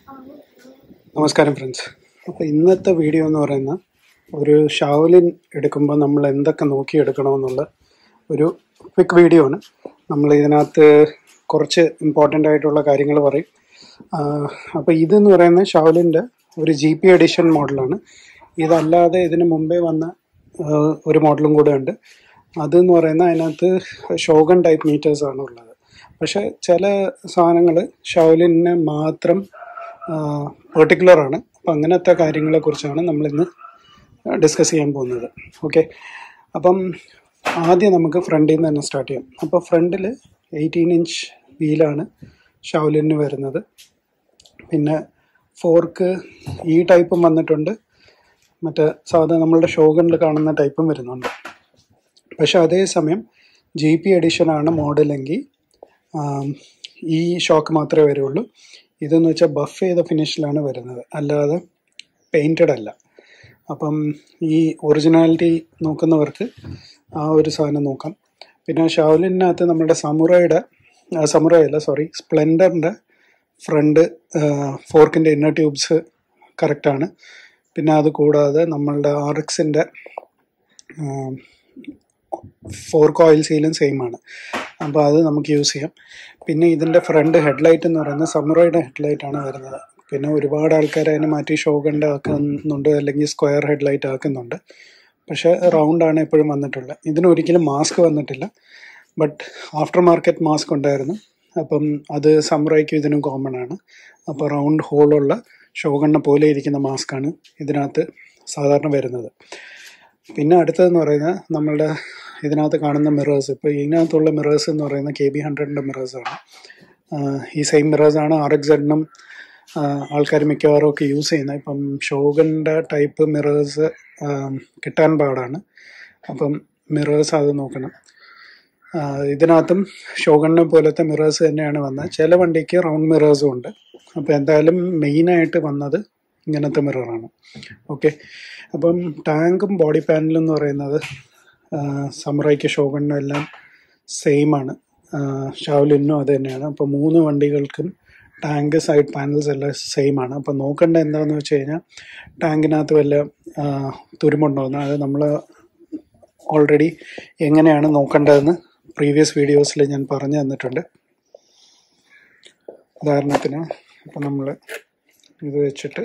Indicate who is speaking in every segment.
Speaker 1: നമസ്കാരം ഫ്രണ്ട്സ് അപ്പോൾ ഇന്നത്തെ വീഡിയോ എന്ന് പറയുന്ന ഒരു ഷാവലിൻ എടുക്കുമ്പോൾ നമ്മൾ എന്തൊക്കെ നോക്കി എടുക്കണമെന്നുള്ള ഒരു ക്വിക്ക് വീഡിയോ ആണ് നമ്മൾ ഇതിനകത്ത് കുറച്ച് ഇമ്പോർട്ടൻ്റ് ആയിട്ടുള്ള കാര്യങ്ങൾ പറയും അപ്പോൾ ഇതെന്ന് പറയുന്ന ഷാവലിൻ്റെ ഒരു ജി പി എഡിഷൻ മോഡലാണ് ഇതല്ലാതെ ഇതിന് മുമ്പേ വന്ന ആ, ഒരു മോഡലും കൂടെ ഉണ്ട് അതെന്ന് പറയുന്ന അതിനകത്ത് ഷോഗൺ ടൈപ്പ് മീറ്റേഴ്സ് ആണ് ഉള്ളത് പക്ഷെ ചില സാധനങ്ങൾ ഷാവലിന് മാത്രം പെർട്ടിക്കുലർ ആണ് അപ്പം അങ്ങനത്തെ കാര്യങ്ങളെ കുറിച്ചാണ് നമ്മളിന്ന് ഡിസ്കസ് ചെയ്യാൻ പോകുന്നത് ഓക്കെ അപ്പം ആദ്യം നമുക്ക് ഫ്രണ്ടിൽ നിന്ന് തന്നെ സ്റ്റാർട്ട് ചെയ്യാം അപ്പോൾ ഫ്രണ്ടിൽ എയ്റ്റീൻ ഇഞ്ച് വീലാണ് ഷാവലിന് വരുന്നത് പിന്നെ ഫോർക്ക് ഈ ടൈപ്പും വന്നിട്ടുണ്ട് മറ്റേ സാധാരണ നമ്മളുടെ ഷോഗണിൽ കാണുന്ന ടൈപ്പും വരുന്നുണ്ട് പക്ഷെ അതേസമയം ജി പി എഡിഷനാണ് മോഡലെങ്കിൽ ആം, ഈ ഷോക്ക് മാത്രമേ വരുള്ളൂ ഇതെന്ന് വെച്ചാൽ ബഫ് ചെയ്ത ഫിനിഷിലാണ് വരുന്നത് അല്ലാതെ പെയിൻറ്റഡ് അല്ല അപ്പം ഈ ഒറിജിനാലിറ്റി നോക്കുന്നവർക്ക് ആ ഒരു സാധനം നോക്കാം പിന്നെ ഷാവലിനകത്ത് നമ്മുടെ സമുറയുടെ സമുറ അല്ല സോറി സ്പ്ലെൻഡറിൻ്റെ ഫ്രണ്ട് ഫോർക്കിൻ്റെ ഇന്നർ ട്യൂബ്സ് കറക്റ്റാണ് പിന്നെ അത് കൂടാതെ നമ്മളുടെ ആർ എക്സിൻ്റെ ഫോർ കോയിൽ സീലും സെയിം ആണ് അപ്പോൾ അത് നമുക്ക് യൂസ് ചെയ്യാം പിന്നെ ഇതിൻ്റെ ഫ്രണ്ട് ഹെഡ്ലൈറ്റ് എന്ന് പറയുന്നത് സമുറയുടെ ഹെഡ്ലൈറ്റ് ആണ് വരുന്നത് പിന്നെ ഒരുപാട് ആൾക്കാർ അതിനെ മാറ്റി ഷോഗണ്ട് ആക്കുന്നുണ്ട് അല്ലെങ്കിൽ സ്ക്വയർ ഹെഡ്ലൈറ്റ് ആക്കുന്നുണ്ട് പക്ഷേ റൗണ്ട് ആണ് എപ്പോഴും വന്നിട്ടുള്ളത് ഇതിന് ഒരിക്കലും മാസ്ക് വന്നിട്ടില്ല ബട്ട് ആഫ്റ്റർ മാർക്കറ്റ് മാസ്ക് ഉണ്ടായിരുന്നു അപ്പം അത് സമുറയ്ക്കും ഇതിനും കോമൺ ആണ് അപ്പോൾ റൗണ്ട് ഹോളുള്ള ഷോഗണ്ണ പോലെ ഇരിക്കുന്ന മാസ്കാണ് ഇതിനകത്ത് സാധാരണ വരുന്നത് പിന്നെ അടുത്തതെന്ന് പറയുന്നത് നമ്മളുടെ ഇതിനകത്ത് കാണുന്ന മിറേഴ്സ് ഇപ്പോൾ ഇതിനകത്തുള്ള മിറേഴ്സ് എന്ന് പറയുന്നത് കെ ബി ഹൺഡ്രഡിൻ്റെ മിറേഴ്സാണ് ഈ സെയിം മിറേഴ്സാണ് ആർ എക്സ് സെഡിനും ആൾക്കാർ മിക്കവാറും ഒക്കെ യൂസ് ചെയ്യുന്നത് ഇപ്പം ഷോഗൻ്റെ ടൈപ്പ് മിറേഴ്സ് കിട്ടാൻ പാടാണ് അപ്പം മിറേഴ്സ് അത് നോക്കണം ആ, ഇതിനകത്തും ഷോഗണിനെ പോലത്തെ മിറേഴ്സ് തന്നെയാണ് വന്നത് ചില വണ്ടിക്ക് റൗണ്ട് മിറേഴ്സും ഉണ്ട് അപ്പോൾ എന്തായാലും മെയിനായിട്ട് വന്നത് ഇങ്ങനത്തെ മിററാണ് ഓക്കെ അപ്പം ടാങ്കും ബോഡി പാനലും എന്ന് പറയുന്നത് സമുറയ്ക്ക് ഷോഗണിനും എല്ലാം സെയിം ആണ് ഷാവലിനും അത് തന്നെയാണ് അപ്പോൾ മൂന്ന് വണ്ടികൾക്കും ടാങ്ക് സൈഡ് പാനൽസ് എല്ലാം സെയിം ആണ് അപ്പോൾ നോക്കേണ്ടത് എന്താണെന്ന് വെച്ച് കഴിഞ്ഞാൽ ടാങ്കിനകത്ത് വല്ല ആ, തുരുമ്പുണ്ടോയെന്ന് അത് നമ്മൾ ഓൾറെഡി എങ്ങനെയാണ് നോക്കേണ്ടതെന്ന് പ്രീവിയസ് വീഡിയോസിൽ ഞാൻ പറഞ്ഞു തന്നിട്ടുണ്ട് ഉദാഹരണത്തിന് ഇപ്പം നമ്മൾ ഇത് വെച്ചിട്ട്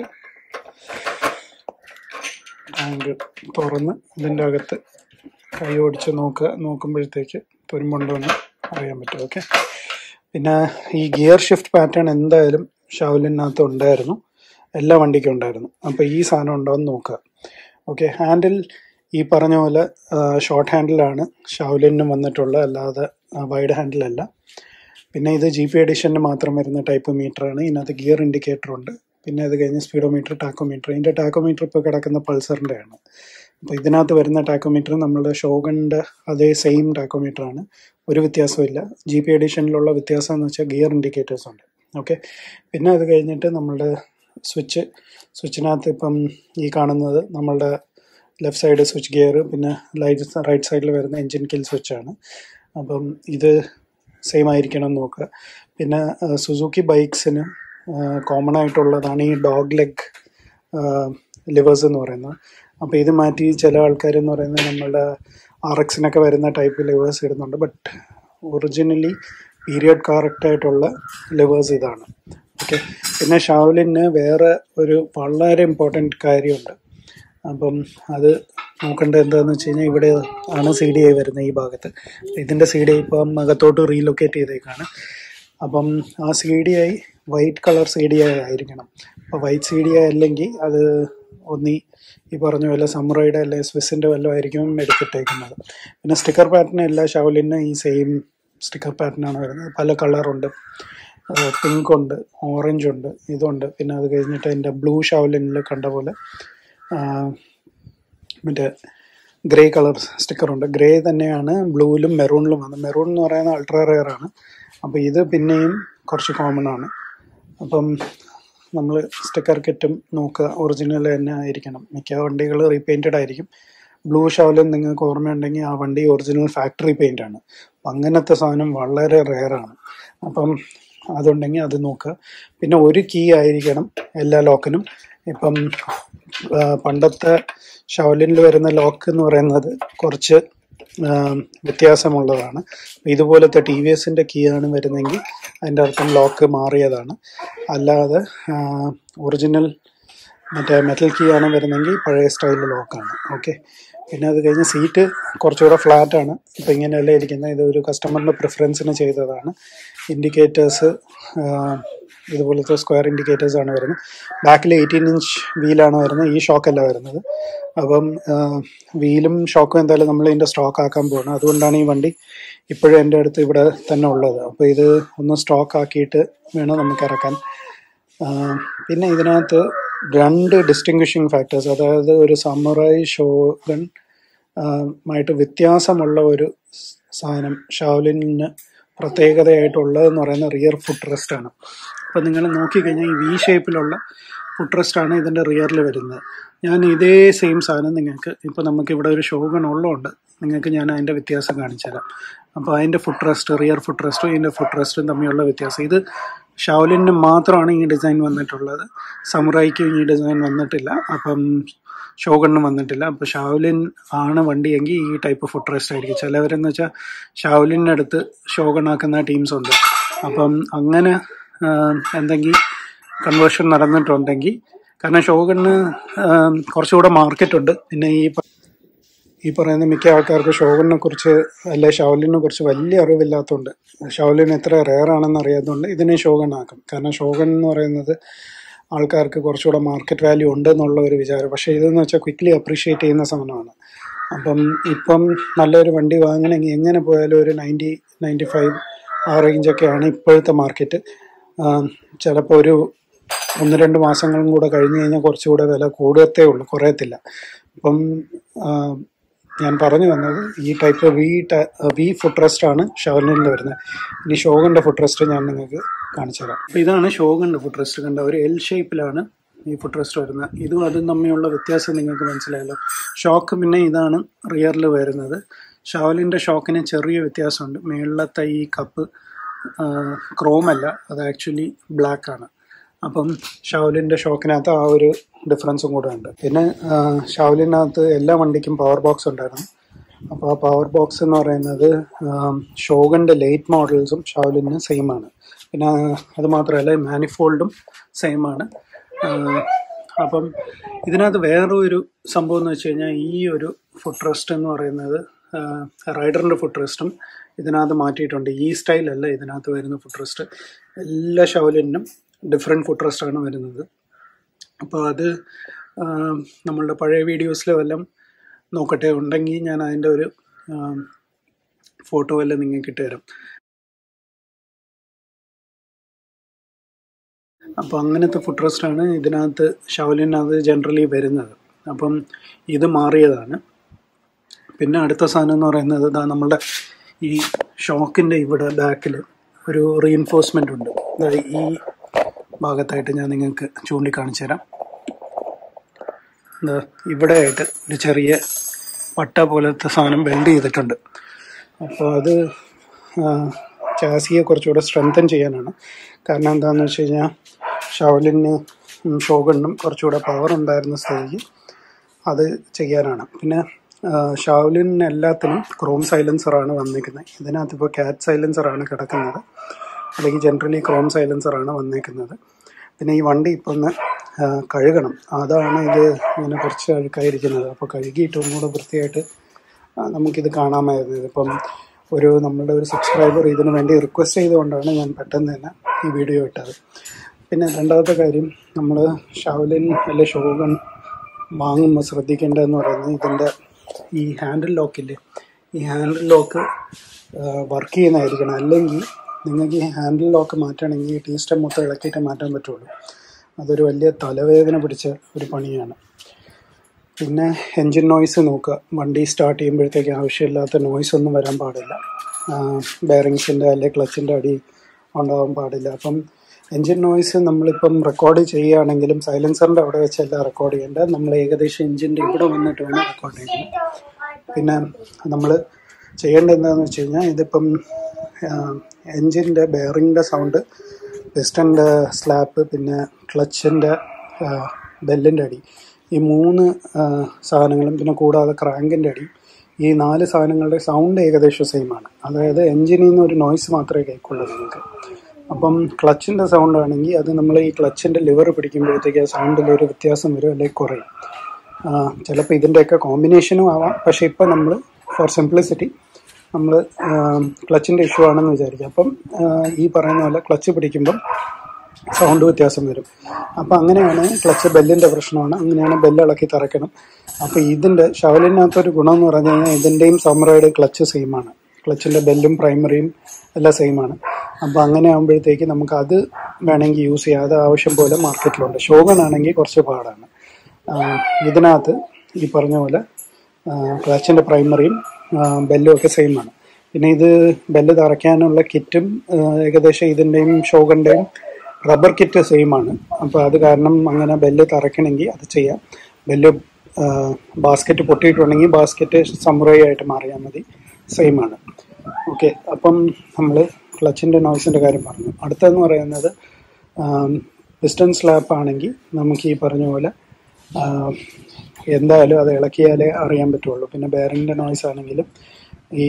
Speaker 1: ടാങ്ക് തുറന്ന് ഇതിൻ്റെ അകത്ത് കൈ ഓടിച്ച് നോക്കുക നോക്കുമ്പോഴത്തേക്ക് തുരുമ്പുണ്ടോ എന്ന് അറിയാൻ പറ്റും ഓക്കെ പിന്നെ ഈ ഗിയർ ഷിഫ്റ്റ് പാറ്റേൺ എന്തായാലും ഷവലിനകത്ത് ഉണ്ടായിരുന്നു എല്ലാ വണ്ടിക്കും ഉണ്ടായിരുന്നു അപ്പോൾ ഈ സാധനം ഉണ്ടോ എന്ന് നോക്കുക ഓക്കെ ഹാൻഡിൽ ഈ പറഞ്ഞ പോലെ ഷോർട്ട് ഹാൻഡിലാണ് ഷവലിനും വന്നിട്ടുള്ളത് അല്ലാതെ വൈഡ് ഹാൻഡിലല്ല പിന്നെ ഇത് ജി പി എഡിഷന് മാത്രം വരുന്ന ടൈപ്പ് മീറ്ററാണ് ഇതിനകത്ത് ഗിയർ ഇൻഡിക്കേറ്റർ ഉണ്ട് പിന്നെ അത് കഴിഞ്ഞ് സ്പീഡോമീറ്റർ ടാക്കോമീറ്റർ ഇതിൻ്റെ ടാക്കോമീറ്റർ ഇപ്പോൾ കിടക്കുന്ന പൾസറിൻ്റെ ആണ് അപ്പോൾ ഇതിനകത്ത് വരുന്ന ടാക്കോമീറ്റർ നമ്മളുടെ ഷോഗണിൻ്റെ അതേ സെയിം ടാക്കോമീറ്റർ ആണ് ഒരു വ്യത്യാസമില്ല ജി പി എഡിഷനിലുള്ള വ്യത്യാസം എന്ന് വെച്ചാൽ ഗിയർ ഇൻഡിക്കേറ്റേഴ്സ് ഉണ്ട് ഓക്കെ പിന്നെ അത് കഴിഞ്ഞിട്ട് നമ്മളുടെ സ്വിച്ച് സ്വിച്ചിനകത്ത് ഇപ്പം ഈ കാണുന്നത് നമ്മളുടെ ലെഫ്റ്റ് സൈഡ് സ്വിച്ച് ഗിയർ പിന്നെ ലൈറ്റ് റൈറ്റ് സൈഡിൽ വരുന്ന എൻജിൻ കിൽ സ്വിച്ചാണ് അപ്പം ഇത് സെയിം ആയിരിക്കണം എന്ന് നോക്കുക പിന്നെ സുസുക്കി ബൈക്സിന് കോമൺ ആയിട്ടുള്ളതാണ് ഈ ഡോഗ് ലെഗ് ലിവേഴ്സ് എന്ന് പറയുന്നത് അപ്പോൾ ഇത് മാറ്റി ചില ആൾക്കാർ എന്ന് പറയുന്നത് നമ്മളുടെ ആർ എക്സിനൊക്കെ വരുന്ന ടൈപ്പ് ലിവേഴ്സ് ഇടുന്നുണ്ട് ബട്ട് ഒറിജിനലി പീരിയഡ് കറക്റ്റ് ആയിട്ടുള്ള ലിവേഴ്സ് ഇതാണ് ഓക്കെ പിന്നെ ഷാവലിന് വേറെ ഒരു വളരെ ഇമ്പോർട്ടൻറ്റ് കാര്യമുണ്ട് അപ്പം അത് നോക്കേണ്ടത് എന്താണെന്ന് വെച്ച് കഴിഞ്ഞാൽ ഇവിടെ ആണ് സി ഡി ഐ വരുന്നത് ഈ ഭാഗത്ത് ഇതിൻ്റെ സി ഡി ഐ ഇപ്പം അകത്തോട്ട് റീലൊക്കേറ്റ് ചെയ്തേക്കാണ് അപ്പം ആ C D I white colour C D I ആയിരിക്കണം അപ്പോൾ വൈറ്റ് സി ഡി ഐ അല്ലെങ്കിൽ അത് ഒന്നി ഈ പറഞ്ഞ പോലെ സമുറയുടെ അല്ലെങ്കിൽ സ്വിസിൻ്റെ വല്ലതും ആയിരിക്കും എടുത്തിട്ടേക്കുന്നത് പിന്നെ സ്റ്റിക്കർ പാറ്റേൺ എല്ലാ ഷവലിന് ഈ സെയിം സ്റ്റിക്കർ പാറ്റേൺ ആണ് വരുന്നത് പല കളറുണ്ട് പിങ്ക് ഉണ്ട് ഓറഞ്ച് ഉണ്ട് ഇതുണ്ട് പിന്നെ അത് കഴിഞ്ഞിട്ട് എൻ്റെ ബ്ലൂ ഷവലിനിൽ കണ്ട പോലെ ആ, മറ്റേ ഗ്രേ കളർ സ്റ്റിക്കറുണ്ട് ഗ്രേ തന്നെയാണ് ബ്ലൂവിലും മെറൂണിലും വന്നത് മെറൂൺ എന്ന് പറയുന്നത് അൾട്രാ റെയർ ആണ് അപ്പോൾ ഇത് പിന്നെയും കുറച്ച് കോമൺ ആണ് അപ്പം നമ്മൾ സ്റ്റിക്കർ കിറ്റും നോക്കുക ഒറിജിനൽ തന്നെ ആയിരിക്കണം മിക്ക വണ്ടികൾ റീപെയിൻറ്റഡ് ആയിരിക്കും ബ്ലൂ ഷവലും നിങ്ങൾക്ക് ഓർമ്മയുണ്ടെങ്കിൽ ആ വണ്ടി ഒറിജിനൽ ഫാക്ടറി പെയിൻ്റ് ആണ് അപ്പം അങ്ങനത്തെ സാധനം വളരെ റെയറാണ് അപ്പം അതുണ്ടെങ്കിൽ അത് നോക്കുക പിന്നെ ഒരു കീ ആയിരിക്കണം എല്ലാ ലോക്കിനും ഇപ്പം ആ, പണ്ടത്തെ ഷവലിനിൽ വരുന്ന ലോക്ക് എന്ന് പറയുന്നത് കുറച്ച് ആ, വ്യത്യാസമുള്ളതാണ് ഇതുപോലത്തെ ടി വി എസിൻ്റെ കീ ആണ് വരുന്നതെങ്കിൽ അതിൻ്റെ അർത്ഥം ലോക്ക് മാറിയതാണ് അല്ലാതെ ഒറിജിനൽ മറ്റേ മെറ്റൽ കീ ആണ് വരുന്നെങ്കിൽ പഴയ സ്റ്റൈൽ ലോക്കാണ് ഓക്കെ പിന്നെ അത് കഴിഞ്ഞ് സീറ്റ് കുറച്ചുകൂടെ ഫ്ലാറ്റ് ആണ് ഇപ്പം ഇങ്ങനെയല്ല ഇരിക്കുന്നത് ഇത് ഒരു കസ്റ്റമറിൻ്റെ പ്രിഫറൻസിന് ചെയ്തതാണ് ഇൻഡിക്കേറ്റേഴ്സ് ഇതുപോലത്തെ സ്ക്വയർ ഇൻഡിക്കേറ്റേഴ്സ് ആണ് വരുന്നത് ബാക്കിൽ എയ്റ്റീൻ ഇഞ്ച് വീലാണ് വരുന്നത് ഈ ഷോക്കല്ല വരുന്നത് അപ്പം വീലും ഷോക്കും എന്തായാലും നമ്മൾ ഇതിൻ്റെ സ്റ്റോക്ക് ആക്കാൻ പോകണം അതുകൊണ്ടാണ് ഈ വണ്ടി ഇപ്പോഴും എൻ്റെ അടുത്ത് ഇവിടെ തന്നെ ഉള്ളത് അപ്പോൾ ഇത് ഒന്ന് സ്റ്റോക്ക് ആക്കിയിട്ട് വേണം നമുക്ക് ഇറക്കാൻ ആ, പിന്നെ ഇതിനകത്ത് രണ്ട് ഡിസ്റ്റിങ്വിഷിങ് ഫാക്ടേഴ്സ് അതായത് ഒരു സമുറായി ഷോഗൺ ആയിട്ട് വ്യത്യാസമുള്ള ഒരു സാധനം ഷാവലിന് പ്രത്യേകതയായിട്ടുള്ളതെന്ന് പറയുന്ന റിയർ ഫുഡ് റെസ്റ്റ് ആണ് അപ്പം നിങ്ങൾ നോക്കിക്കഴിഞ്ഞാൽ ഈ വി ഷേപ്പിലുള്ള ഫുഡ് റെസ്റ്റ് ആണ് ഇതിൻ്റെ റിയറിൽ വരുന്നത് ഞാൻ ഇതേ സെയിം സാധനം നിങ്ങൾക്ക് ഇപ്പോൾ നമുക്ക് ഇവിടെ ഒരു ഷോഗൺ ഉള്ളതുകൊണ്ട് നിങ്ങൾക്ക് ഞാൻ അതിൻ്റെ വ്യത്യാസം കാണിച്ചു തരാം അപ്പോൾ അതിൻ്റെ ഫുഡ് റെസ്റ്റ് റിയർ ഫുഡ് റെസ്റ്റും ഇതിൻ്റെ ഫുഡ് റെസ്റ്റും തമ്മിലുള്ള വ്യത്യാസം ഇത് ഷാവലിന് മാത്രമാണ് ഈ ഡിസൈൻ വന്നിട്ടുള്ളത് സമുറായിക്കും ഈ ഡിസൈൻ വന്നിട്ടില്ല അപ്പം ഷോഗണ്ണും വന്നിട്ടില്ല അപ്പോൾ ഷാവലിൻ ആണ് വണ്ടിയെങ്കിൽ ഈ ടൈപ്പ് ഫുഡ് റെസ്റ്റ് ആയിരിക്കും ചിലവരെന്ന് വെച്ചാൽ ഷാവലിനടുത്ത് ഷോഗണ്ണാക്കുന്ന ടീംസ് ഉണ്ട് അപ്പം അങ്ങനെ ആഹ്, എന്തെങ്കിലും കൺവേർഷൻ നടന്നിട്ടുണ്ടെങ്കിൽ കാരണം ഷോഗണ്ണ് ആഹ്, കുറച്ചുകൂടെ മാർക്കറ്റ് ഉണ്ട് പിന്നെ ഈ പ- ഈ പറയുന്ന മിക്ക ആൾക്കാർക്ക് ഷോഗണിനെ കുറിച്ച് അല്ലെ ഷവലിനെ കുറിച്ച് വലിയ അറിവില്ലാത്തതുകൊണ്ട് ഷവലിൻ എത്ര റെയർ ആണെന്ന് അറിയാത്തതുകൊണ്ട് ഇതിനെ ഷോഗൺ ആക്കും കാരണം ഷോഗൺ എന്ന് പറയുന്നത് ആൾക്കാർക്ക് കുറച്ചുകൂടെ മാർക്കറ്റ് വാല്യൂ ഉണ്ട് എന്നുള്ള ഒരു വിചാരം പക്ഷേ ഇതെന്ന് വെച്ചാൽ ക്വിക്ലി അപ്രീഷിയേറ്റ് ചെയ്യുന്ന സാധനമാണ് അപ്പം ഇപ്പം നല്ലൊരു വണ്ടി വാങ്ങണമെങ്കിൽ എങ്ങനെ പോയാലും ഒരു നയൻറ്റി നയൻറ്റി ഫൈവ് ആ റേഞ്ചൊക്കെയാണ് ഇപ്പോഴത്തെ മാർക്കറ്റ് ചിലപ്പോൾ ഒരു ഒന്ന് രണ്ട് മാസങ്ങളും കൂടെ കഴിഞ്ഞ് കഴിഞ്ഞാൽ കുറച്ചുകൂടെ വില കൂടത്തേ ഉള്ളൂ കുറയത്തില്ല അപ്പം ആ, ഞാൻ പറഞ്ഞു വന്നത് ഈ type V V foot rest ആണ് ഷവർണിൽ വരുന്നത് ഇനി ഷോഗന്റെ ഫുഡ് റെസ്റ്റ് ഞാൻ നിങ്ങൾക്ക് കാണിച്ചു തരാം അപ്പോൾ ഇതാണ് ഷോഗന്റെ ഫുഡ് റെസ്റ്റ് കണ്ട ഒരു എൽ ഷേപ്പിലാണ് ഈ ഫുഡ് റെസ്റ്റ് വരുന്നത് ഇതും അതും തമ്മിലുള്ള വ്യത്യാസം നിങ്ങൾക്ക് മനസ്സിലായല്ലോ ഷോക്ക് പിന്നെ ഇതാണ് റിയറിൽ വരുന്നത് ഷവലിൻ്റെ ഷോക്കിന് ചെറിയ വ്യത്യാസമുണ്ട് മേളിലത്തെ ഈ കപ്പ് ക്രോം അല്ല അത് ആക്ച്വലി ബ്ലാക്ക് ആണ് അപ്പം ഷാവലിൻ്റെ ഷോക്കിനകത്ത് ആ ഒരു ഡിഫറൻസും കൂടെ ഉണ്ട് പിന്നെ ഷാവലിനകത്ത് എല്ലാ വണ്ടിക്കും പവർ ബോക്സ് ഉണ്ടായിരുന്നു അപ്പോൾ ആ പവർ ബോക്സ് എന്ന് പറയുന്നത് ഷോഗൻ്റെ ലേറ്റ് മോഡൽസും ഷാവലിന് സെയിം ആണ് പിന്നെ അത് മാത്രമല്ല മാനിഫോൾഡും സെയിം ആണ് ആഹ് അപ്പം ഇതിനകത്ത് വേറൊരു സംഭവം എന്ന് വെച്ച് കഴിഞ്ഞാൽ ഈ ഒരു ഫുഡ് റെസ്റ്റ് എന്ന് പറയുന്നത് റൈഡറിൻ്റെ ഫുഡ് റെസ്റ്റും ഇതിനകത്ത് മാറ്റിയിട്ടുണ്ട് ഈ സ്റ്റൈലല്ല ഇതിനകത്ത് വരുന്ന ഫുഡ് റെസ്റ്റ് എല്ലാ ഷവലിനും ഡിഫറെൻറ്റ് ഫുഡ് റെസ്റ്റാണ് വരുന്നത് അപ്പോൾ അത് ആഹ് നമ്മളുടെ പഴയ വീഡിയോസിൽ വല്ലതും നോക്കട്ടെ ഉണ്ടെങ്കിൽ ഞാൻ അതിൻ്റെ ഒരു ഫോട്ടോ വല്ലതും നിങ്ങൾക്ക് ഇട്ടുതരാം അപ്പോൾ അങ്ങനത്തെ ഫുഡ് റെസ്റ്റാണ് ഇതിനകത്ത് ഷവലിനകത്ത് ജനറലി വരുന്നത് അപ്പം ഇത് മാറിയതാണ് പിന്നെ അടുത്ത സാധനം എന്ന് പറയുന്നത് ഇതാ നമ്മളുടെ ഈ ഷോക്കിൻ്റെ ഇവിടെ ബാക്കിൽ ഒരു റീഎൻഫോഴ്സ്മെൻ്റ് ഉണ്ട് ദാ ഈ ഭാഗത്തായിട്ട് ഞാൻ നിങ്ങൾക്ക് ചൂണ്ടിക്കാണിച്ചു തരാം ദാ ഇവിടെ ആയിട്ട് ഒരു ചെറിയ പട്ട പോലത്തെ സാധനം വെൽഡ് ചെയ്തിട്ടുണ്ട് അപ്പോൾ അത് ചാസിയെ കുറച്ചുകൂടെ സ്ട്രെങ്തൻ ചെയ്യാനാണ് കാരണം എന്താണെന്ന് വെച്ച് കഴിഞ്ഞാൽ ഷവലിന് ഷോഗണ്ണും കുറച്ചുകൂടെ പവർ ഉണ്ടായിരുന്ന സ്ഥിതിക്ക് അത് ചെയ്യാനാണ് പിന്നെ ഷാവലിൻ എല്ലാത്തിനും ക്രോം സൈലൻസറാണ് വന്നിരിക്കുന്നത് ഇതിനകത്ത് ഇപ്പോൾ കാറ്റ് സൈലൻസറാണ് കിടക്കുന്നത് അല്ലെങ്കിൽ ജനറലി ക്രോം സൈലൻസറാണ് വന്നേക്കുന്നത് പിന്നെ ഈ വണ്ടി ഇപ്പം ഒന്ന് ആ, കഴുകണം അതാണ് ഇത് ഇങ്ങനെ കുറച്ച് അഴുക്കായിരിക്കുന്നത് അപ്പോൾ കഴുകിയിട്ട് ഒന്നുകൂടെ വൃത്തിയായിട്ട് ആ, നമുക്കിത് കാണാമായിരുന്നു ഇതിപ്പം ഒരു നമ്മളുടെ ഒരു സബ്സ്ക്രൈബർ ഇതിനു വേണ്ടി റിക്വസ്റ്റ് ചെയ്തുകൊണ്ടാണ് ഞാൻ പെട്ടെന്ന് തന്നെ ഈ വീഡിയോ ഇട്ടത് പിന്നെ രണ്ടാമത്തെ കാര്യം നമ്മൾ ഷാവലിൻ അല്ലെ ഷോഗൺ വാങ്ങുമ്പോൾ ശ്രദ്ധിക്കേണ്ടതെന്ന് പറയുന്നത് ഇതിൻ്റെ ഈ ഹാൻഡിൽ ലോക്കില്ലേ ഈ ഹാൻഡിൽ ലോക്ക് വർക്ക് ചെയ്യുന്നതായിരിക്കണം അല്ലെങ്കിൽ നിങ്ങൾക്ക് ഈ ഹാൻഡിൽ ലോക്ക് മാറ്റണമെങ്കിൽ ഈ ടീ സ്റ്റെം മൊത്തം ഇളക്കിയിട്ട് മാറ്റാൻ പറ്റുള്ളൂ അതൊരു വലിയ തലവേദന പിടിച്ച ഒരു പണിയാണ് പിന്നെ എൻജിൻ നോയ്സ് നോക്കുക വണ്ടി സ്റ്റാർട്ട് ചെയ്യുമ്പോഴത്തേക്ക് ആവശ്യമില്ലാത്ത നോയ്സ് ഒന്നും വരാൻ പാടില്ല ബെയറിങ്സിൻ്റെ അല്ലെങ്കിൽ ക്ലച്ചിൻ്റെ അടി ഉണ്ടാവാൻ പാടില്ല അപ്പം എൻജിൻ നോയ്സ് നമ്മളിപ്പം റെക്കോർഡ് ചെയ്യുകയാണെങ്കിലും സൈലൻസറിൻ്റെ അവിടെ വെച്ചല്ല റെക്കോർഡ് ചെയ്യേണ്ടത് നമ്മൾ ഏകദേശം എൻജിൻ്റെ ഇവിടെ വന്നിട്ട് വേണം റെക്കോർഡ് ചെയ്യാൻ പിന്നെ നമ്മൾ ചെയ്യേണ്ടത് എന്താണെന്ന് വെച്ച് കഴിഞ്ഞാൽ ഇതിപ്പം എൻജിൻ്റെ ബെയറിങ്ങിൻ്റെ സൗണ്ട് പിസ്റ്റൻ്റെ സ്ലാപ്പ് പിന്നെ ക്ലച്ചിൻ്റെ ബെല്ലിൻ്റെ അടി ഈ മൂന്ന് ആ, സാധനങ്ങളും പിന്നെ കൂടാതെ ക്രാങ്കിൻ്റെ അടി ഈ നാല് സാധനങ്ങളുടെ സൗണ്ട് ഏകദേശം സെയിം ആണ് അതായത് എൻജിനിൽ നിന്ന് ഒരു നോയ്സ് മാത്രമേ കേൾക്കുള്ളൂ നിങ്ങൾക്ക് അപ്പം ക്ലച്ചിൻ്റെ സൗണ്ട് ആണെങ്കിൽ അത് നമ്മൾ ഈ ക്ലച്ചിൻ്റെ ലിവർ പിടിക്കുമ്പോഴത്തേക്ക് ആ സൗണ്ടിൽ ഒരു വ്യത്യാസം വരും അല്ലെങ്കിൽ കുറയും ചിലപ്പോൾ ഇതിൻ്റെയൊക്കെ കോമ്പിനേഷനും ആവാം പക്ഷേ ഇപ്പം നമ്മൾ ഫോർ സിംപ്ലിസിറ്റി നമ്മൾ ക്ലച്ചിൻ്റെ ഇഷ്യൂ ആണെന്ന് വിചാരിക്കുക അപ്പം ആ, ഈ പറയുന്ന പോലെ ക്ലച്ച് പിടിക്കുമ്പം സൗണ്ട് വ്യത്യാസം വരും അപ്പം അങ്ങനെയാണ് ക്ലച്ച് ബെല്ലിൻ്റെ പ്രശ്നമാണ് അങ്ങനെയാണ് ബെല്ല് ഇളക്കി തറയ്ക്കണം അപ്പോൾ ഇതിൻ്റെ ഷവലിനകത്തൊരു ഗുണം എന്ന് പറഞ്ഞു കഴിഞ്ഞാൽ ഇതിൻ്റെയും സമറയുടെ ക്ലച്ച് സെയിമാണ് ക്ലച്ചിൻ്റെ ബെല്ലും പ്രൈമറിയും എല്ലാം സെയിമാണ് അപ്പോൾ അങ്ങനെ ആകുമ്പോഴത്തേക്ക് നമുക്ക് അത് വേണമെങ്കിൽ യൂസ് ചെയ്യാം അത് ആവശ്യം പോലെ മാർക്കറ്റിലുണ്ട് ഷോഗൺ ആണെങ്കിൽ കുറച്ച് പാടാണ് ആ, ഇതിനകത്ത് ഈ പറഞ്ഞ പോലെ ക്ലച്ചിൻ്റെ പ്രൈമറിയും ബെല്ലും ഒക്കെ സെയിം ആണ് പിന്നെ ഇത് ബെല്ല് തറയ്ക്കാനുള്ള കിറ്റും ആ, ഏകദേശം ഇതിൻ്റെയും ഷോഗൻ്റെയും റബ്ബർ കിറ്റ് സെയിം ആണ് അപ്പോൾ അത് കാരണം അങ്ങനെ ബെല്ല് തറയ്ക്കണമെങ്കിൽ അത് ചെയ്യാം ബെല്ല് ബാസ്ക്കറ്റ് പൊട്ടിയിട്ടുണ്ടെങ്കിൽ ബാസ്ക്കറ്റ് സമുറൈ ആയിട്ട് മാറിയാൽ മതി സെയിം ആണ് ഓക്കെ അപ്പം നമ്മൾ ക്ലച്ചിൻ്റെ നോയ്സിൻ്റെ കാര്യം പറഞ്ഞു അടുത്തെന്ന് പറയുന്നത് പിസ്റ്റൺ സ്ലാപ്പ് ആണെങ്കിൽ നമുക്ക് ഈ പറഞ്ഞ പോലെ ആ, എന്തായാലും അത് ഇളക്കിയാലേ അറിയാൻ പറ്റുള്ളൂ പിന്നെ ബെയറിൻ്റെ നോയ്സ് ആണെങ്കിലും ഈ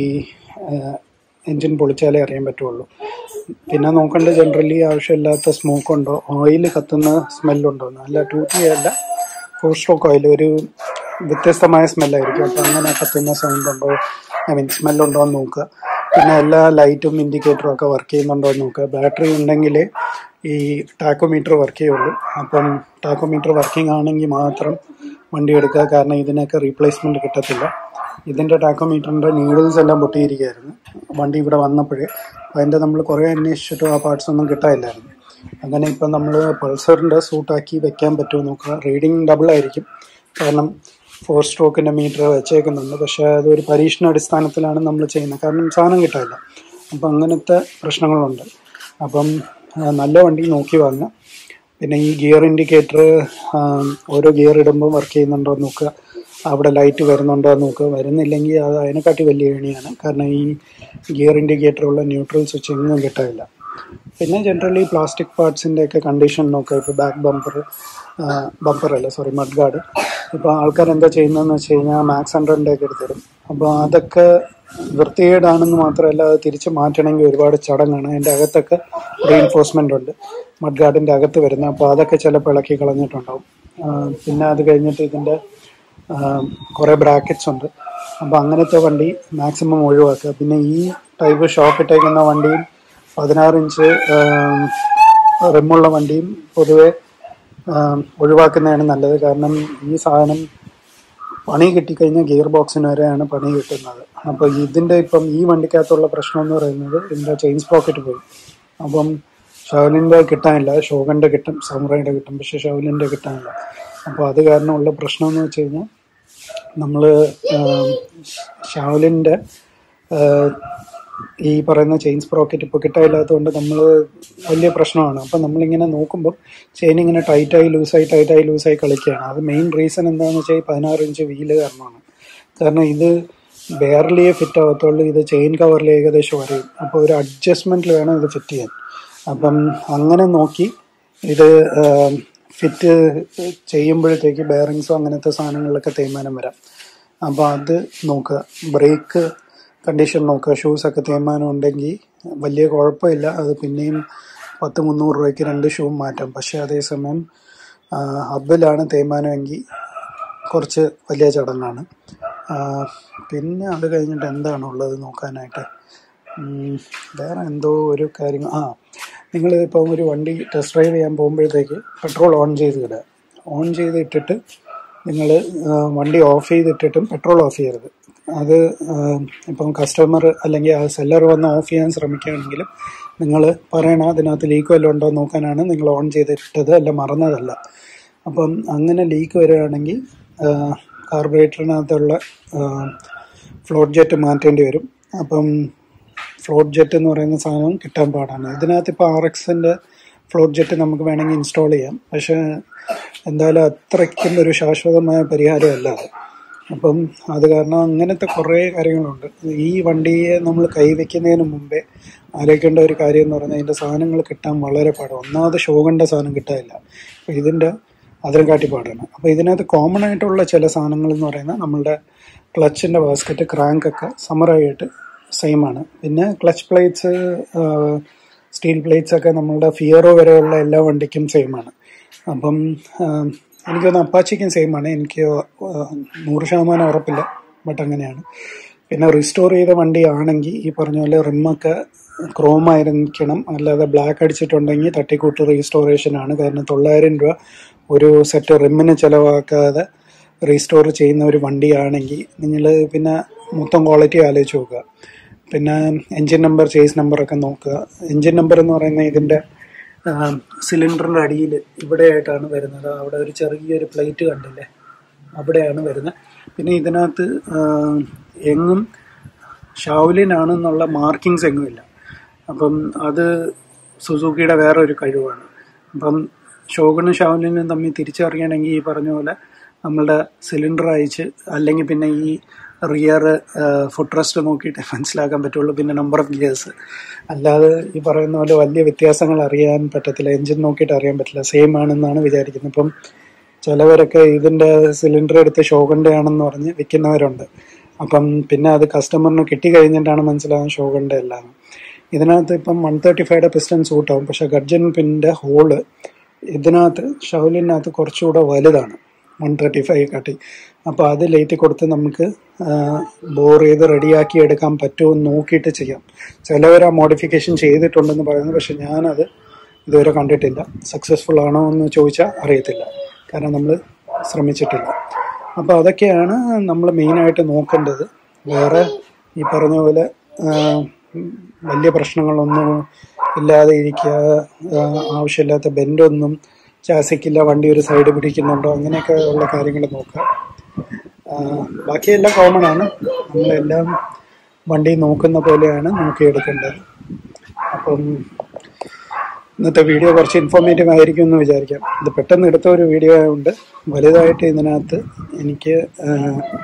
Speaker 1: എൻജിൻ പൊളിച്ചാലേ അറിയാൻ പറ്റുള്ളൂ പിന്നെ നോക്കേണ്ടത് ജനറലി ആവശ്യമില്ലാത്ത സ്മോക്ക് ഉണ്ടോ ഓയിൽ കത്തുന്ന സ്മെല്ലുണ്ടോ അല്ല ടൂറ്റി അല്ല ഫോർ സ്ട്രോക്ക് ഓയിൽ ഒരു വ്യത്യസ്തമായ സ്മെല്ലായിരിക്കും അപ്പം അങ്ങനെ കത്തുന്ന സൗണ്ട് ഉണ്ടോ ഐ മീൻ സ്മെല്ലുണ്ടോ എന്ന് നോക്കുക പിന്നെ എല്ലാ ലൈറ്റും ഇൻഡിക്കേറ്ററും ഒക്കെ വർക്ക് ചെയ്യുന്നുണ്ടോ എന്ന് നോക്കുക ബാറ്ററി ഉണ്ടെങ്കിൽ ഈ ടാക്കോമീറ്റർ വർക്ക് ചെയ്യുള്ളൂ അപ്പം ടാക്കോമീറ്റർ വർക്കിംഗ് ആണെങ്കിൽ മാത്രം വണ്ടി എടുക്കുക കാരണം ഇതിനൊക്കെ റീപ്ലേസ്മെന്റ് കിട്ടത്തില്ല ഇതിൻ്റെ ടാക്കോമീറ്ററിൻ്റെ നീഡിൽസ് എല്ലാം പൊട്ടിയിരിക്കുകയായിരുന്നു വണ്ടി ഇവിടെ വന്നപ്പോഴേ അതിൻ്റെ നമ്മൾ കുറേ അന്വേഷിച്ചിട്ടും ആ പാർട്സ് ഒന്നും കിട്ടാനില്ലായിരുന്നു അങ്ങനെ ഇപ്പം നമ്മൾ പൾസറിൻ്റെ സൂട്ടാക്കി വെക്കാൻ പറ്റുമോ നോക്കുക റീഡിങ് ഡബിൾ ആയിരിക്കും കാരണം ഫോർ സ്ട്രോക്കിൻ്റെ മീറ്റർ വെച്ചേക്കുന്നുണ്ട് പക്ഷേ അതൊരു പരീക്ഷണ അടിസ്ഥാനത്തിലാണ് നമ്മൾ ചെയ്യുന്നത് കാരണം സാധനം കിട്ടാനില്ല അപ്പം അങ്ങനത്തെ പ്രശ്നങ്ങളുണ്ട് അപ്പം ആ, നല്ല വണ്ടി നോക്കി വാങ്ങുക പിന്നെ ഈ ഗിയർ ഇൻഡിക്കേറ്റർ ഓരോ ഗിയർ ഇടുമ്പോൾ വർക്ക് ചെയ്യുന്നുണ്ടോ എന്ന് നോക്കുക അവിടെ ലൈറ്റ് വരുന്നുണ്ടോ എന്ന് നോക്കുക വരുന്നില്ലെങ്കിൽ അത് അതിനെക്കാട്ടി വലിയ ഏണിയാണ് കാരണം ഈ ഗിയർ ഇൻഡിക്കേറ്ററുള്ള ന്യൂട്രൽ സ്വിച്ച് എങ്ങും കിട്ടാനില്ല പിന്നെ ജനറലി പ്ലാസ്റ്റിക് പാർട്സിൻ്റെ ഒക്കെ കണ്ടീഷൻ നോക്കുക ഇപ്പോൾ ബാക്ക് ബമ്പർ ബമ്പർ അല്ല സോറി മഡ് ഗാർഡ് ഇപ്പോൾ ആൾക്കാർ എന്താ ചെയ്യുന്നതെന്ന് വെച്ച് കഴിഞ്ഞാൽ മാക്സ് ഹൺഡ്രഡിൻ്റെ ഒക്കെ എടുത്തിടും അപ്പോൾ അതൊക്കെ വൃത്തികേടാണെന്ന് മാത്രമല്ല അത് തിരിച്ച് മാറ്റണമെങ്കിൽ ഒരുപാട് ചടങ്ങാണ് അതിൻ്റെ അകത്തൊക്കെ റീഎൻഫോഴ്സ്മെൻ്റ് ഉണ്ട് മഡ് ഗാർഡിൻ്റെ അകത്ത് വരുന്നത് അപ്പോൾ അതൊക്കെ ചിലപ്പോൾ ഇളക്കി കളഞ്ഞിട്ടുണ്ടാവും ആ, പിന്നെ അത് കഴിഞ്ഞിട്ട് ഇതിൻ്റെ കുറേ ബ്രാക്കറ്റ്സ് ഉണ്ട് അപ്പോൾ അങ്ങനത്തെ വണ്ടി മാക്സിമം ഒഴിവാക്കുക പിന്നെ ഈ ടൈപ്പ് ഷോക്ക് ഇട്ടേക്കുന്ന വണ്ടിയും പതിനാറ് ഇഞ്ച് റിമുള്ള വണ്ടിയും പൊതുവെ ആം, ഒഴിവാക്കുന്നതാണ് നല്ലത് കാരണം ഈ സാധനം പണി കിട്ടിക്കഴിഞ്ഞാൽ ഗിയർ ബോക്സിന് വരെയാണ് പണി കിട്ടുന്നത് അപ്പോൾ ഇതിൻ്റെ ഇപ്പം ഈ വണ്ടിക്കകത്തുള്ള പ്രശ്നം എന്ന് പറയുന്നത് ഇതിൻ്റെ ചെയിൻ സ്പ്രോക്കറ്റ് പോയി അപ്പം ഷവലിൻ്റെ കിട്ടാനില്ല ഷോഗൻ്റെ കിട്ടും സമുറയുടെ കിട്ടും പക്ഷെ ഷവലിൻ്റെ കിട്ടാനില്ല അപ്പോൾ അത് കാരണമുള്ള പ്രശ്നം എന്ന് വെച്ച് കഴിഞ്ഞാൽ നമ്മൾ ഷാവലിൻ്റെ ഈ പറയുന്ന ചെയിൻ സ്പ്രോക്കറ്റ് ഇപ്പോൾ കിട്ടാനില്ലാത്തതുകൊണ്ട് നമ്മൾ വലിയ പ്രശ്നമാണ് അപ്പം നമ്മളിങ്ങനെ നോക്കുമ്പോൾ ചെയിൻ ഇങ്ങനെ ടൈറ്റായി ലൂസായി ടൈറ്റായി ലൂസായി കളിക്കുകയാണ് അത് മെയിൻ റീസൺ എന്താണെന്ന് വെച്ചാൽ ഈ പതിനാറ് ഇഞ്ച് വീല് കാരണമാണ് കാരണം ഇത് ബെയർലിയെ ഫിറ്റ് ആവത്തുള്ളൂ ഇത് ചെയിൻ കവറിൽ ഏകദേശം വരെയും അപ്പോൾ ഒരു അഡ്ജസ്റ്റ്മെൻറ്റിൽ വേണം ഇത് ഫിറ്റ് ചെയ്യാൻ അപ്പം അങ്ങനെ നോക്കി ഇത് ഫിറ്റ് ചെയ്യുമ്പോഴത്തേക്ക് ബെയറിങ്സോ അങ്ങനത്തെ സാധനങ്ങളിലൊക്കെ തേയ്മാനം വരാം അപ്പോൾ അത് നോക്കുക ബ്രേക്ക് കണ്ടീഷൻ നോക്കുക ഷൂസൊക്കെ തേയ്മാനം ഉണ്ടെങ്കിൽ വലിയ കുഴപ്പമില്ല അത് പിന്നെയും പത്ത് മുന്നൂറ് രൂപയ്ക്ക് രണ്ട് ഷൂ മാറ്റാം പക്ഷേ അതേസമയം ഹബിലാണ് തേയ്മാനമെങ്കിൽ കുറച്ച് വലിയ ചടങ്ങാണ് ആ, പിന്നെ അത് കഴിഞ്ഞിട്ട് എന്താണ് ഉള്ളത് നോക്കാനായിട്ട് ഉം, വേറെ എന്തോ ഒരു കാര്യം ആ നിങ്ങൾ ഇപ്പോൾ ഒരു വണ്ടി ടെസ്റ്റ് ഡ്രൈവ് ചെയ്യാൻ പോകുമ്പോഴത്തേക്ക് പെട്രോൾ ഓൺ ചെയ്ത് ഇടുക ഓൺ ചെയ്ത് ഇട്ടിട്ട് നിങ്ങൾ വണ്ടി ഓഫ് ചെയ്തിട്ടിട്ടും പെട്രോൾ ഓഫ് ചെയ്യരുത് അത് ആ, ഇപ്പം കസ്റ്റമർ അല്ലെങ്കിൽ ആ സെല്ലർ വന്ന് ഓഫ് ചെയ്യാൻ ശ്രമിക്കുകയാണെങ്കിലും നിങ്ങൾ പറയണം അതിനകത്ത് ലീക്ക് വല്ലതും ഉണ്ടോ എന്ന് നോക്കാനാണ് നിങ്ങൾ ഓൺ ചെയ്തിട്ടത് അല്ല മറന്നതല്ല അപ്പം അങ്ങനെ ലീക്ക് വരികയാണെങ്കിൽ കാർബറേറ്ററിനകത്തുള്ള ഫ്ലോട്ട് ജെറ്റ് മാറ്റേണ്ടി വരും അപ്പം ഫ്ലോട്ട് ജെറ്റ് എന്ന് പറയുന്ന സാധനം കിട്ടാൻ പാടാണ് ഇതിനകത്ത് ഇപ്പോൾ ആർ എക്സിൻ്റെ ഫ്ലോട്ട് ജെറ്റ് നമുക്ക് വേണമെങ്കിൽ ഇൻസ്റ്റാൾ ചെയ്യാം പക്ഷേ എന്തായാലും അത്രയ്ക്കും ഒരു ശാശ്വതമായ പരിഹാരമല്ല അത് അപ്പം അത് കാരണം അങ്ങനത്തെ കുറേ കാര്യങ്ങളുണ്ട് ഈ വണ്ടിയെ നമ്മൾ കൈവയ്ക്കുന്നതിന് മുമ്പേ ആലോചിക്കേണ്ട ഒരു കാര്യം എന്ന് പറഞ്ഞാൽ ഇതിൻ്റെ സാധനങ്ങൾ കിട്ടാൻ വളരെ പാടാണ് ഒന്നാമത് ഷോഗണ്ട സാധനം കിട്ടാനില്ല അപ്പോൾ ഇതിൻ്റെ അതിലും കാട്ടി പാടാണ് അപ്പോൾ ഇതിനകത്ത് കോമൺ ആയിട്ടുള്ള ചില സാധനങ്ങൾ എന്ന് പറയുന്നത് നമ്മളുടെ ക്ലച്ചിൻ്റെ ബാസ്ക്കറ്റ് ക്രാങ്ക് ഒക്കെ സമറായിട്ട് സെയിം ആണ് പിന്നെ ക്ലച്ച് പ്ലേറ്റ്സ് സ്റ്റീൽ പ്ലേറ്റ്സ് ഒക്കെ നമ്മളുടെ ഫിയറോ വരെയുള്ള എല്ലാ വണ്ടിക്കും സെയിം ആണ് അപ്പം ആം, എനിക്ക് തോന്നുന്നു അപ്പാച്ചിക്കും സെയിം ആണ് എനിക്ക് ആ, നൂറ് ശതമാനം ഉറപ്പില്ല ബട്ട് അങ്ങനെയാണ് പിന്നെ റിസ്റ്റോർ ചെയ്ത വണ്ടിയാണെങ്കിൽ ഈ പറഞ്ഞ പോലെ റിമ്മൊക്കെ ക്രോം ആയിരിക്കണം അല്ലാതെ ബ്ലാക്ക് അടിച്ചിട്ടുണ്ടെങ്കിൽ തട്ടിക്കൂട്ട് റീസ്റ്റോറേഷൻ ആണ് കാരണം തൊള്ളായിരം രൂപ ഒരു സെറ്റ് റിമ്മിന് ചിലവാക്കാതെ റീസ്റ്റോർ ചെയ്യുന്ന ഒരു വണ്ടിയാണെങ്കിൽ നിങ്ങൾ പിന്നെ മൊത്തം ക്വാളിറ്റി ആലോചിച്ച് നോക്കുക പിന്നെ എൻജിൻ നമ്പർ ചേസ് നമ്പറൊക്കെ നോക്കുക എൻജിൻ നമ്പർ എന്ന് പറയുന്നത് ഇതിൻ്റെ സിലിണ്ടറിൻ്റെ അടിയിൽ ഇവിടെയായിട്ടാണ് വരുന്നത് അവിടെ ഒരു ചെറിയൊരു പ്ലേറ്റ് കണ്ടില്ലേ അവിടെയാണ് വരുന്നത് പിന്നെ ഇതിനകത്ത് ആ, എങ്ങും ഷാവുലിനാണെന്നുള്ള മാർക്കിങ്സ് എങ്ങും ഇല്ല അപ്പം അത് സുസുക്കിയുടെ വേറെ ഒരു കഴിവാണ് അപ്പം ഷോഗണും ഷാവുലിനും തമ്മിൽ തിരിച്ചറിയണമെങ്കിൽ ഈ പറഞ്ഞ പോലെ നമ്മളുടെ സിലിണ്ടർ അയച്ച് അല്ലെങ്കിൽ പിന്നെ ഈ റിയർ ഫുഡ് റെസ്റ്റ് നോക്കിയിട്ട് മനസ്സിലാക്കാൻ പറ്റുള്ളൂ പിന്നെ നമ്പർ ഓഫ് ഗിയേഴ്സ് അല്ലാതെ ഈ പറയുന്ന പോലെ വലിയ വ്യത്യാസങ്ങൾ അറിയാൻ പറ്റത്തില്ല എൻജിൻ നോക്കിയിട്ട് അറിയാൻ പറ്റില്ല സെയിം ആണെന്നാണ് വിചാരിക്കുന്നത് ഇപ്പം ചിലവരൊക്കെ ഇതിൻ്റെ സിലിണ്ടർ എടുത്ത് ഷോഗൻ്റെ ആണെന്ന് പറഞ്ഞ് വിൽക്കുന്നവരുണ്ട് അപ്പം പിന്നെ അത് കസ്റ്റമറിന് കിട്ടിക്കഴിഞ്ഞിട്ടാണ് മനസ്സിലാകുന്നത് ഷോഗൻ്റെ അല്ലാന്ന് ഇതിനകത്ത് ഇപ്പം വൺ തേർട്ടി ഫൈവയുടെ പിസ്റ്റൺ സൂട്ടാവും പക്ഷെ ഗഡ്ജൻ പിന്നിൻ്റെ ഹോള് ഇതിനകത്ത് ഷൗലിനകത്ത് കുറച്ചുകൂടെ വലുതാണ് വൺ തേർട്ടി ഫൈവ് കാട്ടി അപ്പോൾ അത് ലേറ്റി കൊടുത്ത് നമുക്ക് ബോർ ചെയ്ത് റെഡിയാക്കി എടുക്കാൻ പറ്റുമോ എന്ന് നോക്കിയിട്ട് ചെയ്യാം ചിലവർ ആ മോഡിഫിക്കേഷൻ ചെയ്തിട്ടുണ്ടെന്ന് പറയുന്നു പക്ഷെ ഞാനത് ഇതുവരെ കണ്ടിട്ടില്ല സക്സസ്ഫുൾ ആണോ എന്ന് ചോദിച്ചാൽ അറിയത്തില്ല കാരണം നമ്മൾ ശ്രമിച്ചിട്ടില്ല അപ്പോൾ അതൊക്കെയാണ് നമ്മൾ മെയിനായിട്ട് നോക്കേണ്ടത് വേറെ ഈ പറഞ്ഞ പോലെ ആ, വലിയ പ്രശ്നങ്ങളൊന്നും ഇല്ലാതെ ഇരിക്കുക ആ, ആവശ്യമില്ലാത്ത ബെൻഡൊന്നും ചാസിക്കില്ല വണ്ടി ഒരു സൈഡ് പിടിക്കുന്നുണ്ടോ അങ്ങനെയൊക്കെ ഉള്ള കാര്യങ്ങൾ നോക്കുക ആ, ബാക്കിയെല്ലാം കോമൺ ആണ് നമ്മളെല്ലാം വണ്ടി നോക്കുന്ന പോലെയാണ് നോക്കിയെടുക്കേണ്ടത് അപ്പം ഇന്നത്തെ വീഡിയോ കുറച്ച് ഇൻഫോർമേറ്റീവ് ആയിരിക്കും എന്ന് വിചാരിക്കാം ഇത് പെട്ടെന്ന് എടുത്ത ഒരു വീഡിയോ ആയതുകൊണ്ട് വലുതായിട്ട് ഇതിനകത്ത് എനിക്ക് ആ,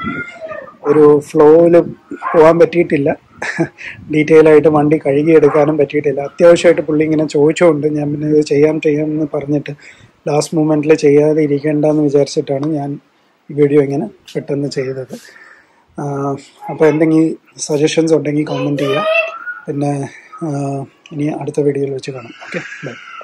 Speaker 1: ഒരു ഫ്ലോയിൽ പോകാൻ പറ്റിയിട്ടില്ല ഡീറ്റെയിൽ ആയിട്ട് വണ്ടി കഴുകിയെടുക്കാനും പറ്റിയിട്ടില്ല അത്യാവശ്യമായിട്ട് പുള്ളി ഇങ്ങനെ ചോദിച്ചുകൊണ്ട് ഞാൻ പിന്നെ ഇത് ചെയ്യാം ചെയ്യാം എന്ന് പറഞ്ഞിട്ട് ലാസ്റ്റ് മൂമെൻറ്റിൽ ചെയ്യാതെ ഇരിക്കേണ്ടെന്ന് വിചാരിച്ചിട്ടാണ് ഞാൻ ഈ വീഡിയോ ഇങ്ങനെ പെട്ടെന്ന് ചെയ്തത് അപ്പോൾ എന്തെങ്കിലും സജഷൻസ് ഉണ്ടെങ്കിൽ കമൻറ്റ് ചെയ്യുക പിന്നെ ആ, ഇനി അടുത്ത വീഡിയോയിൽ വെച്ച് കാണാം ഓക്കെ ബൈ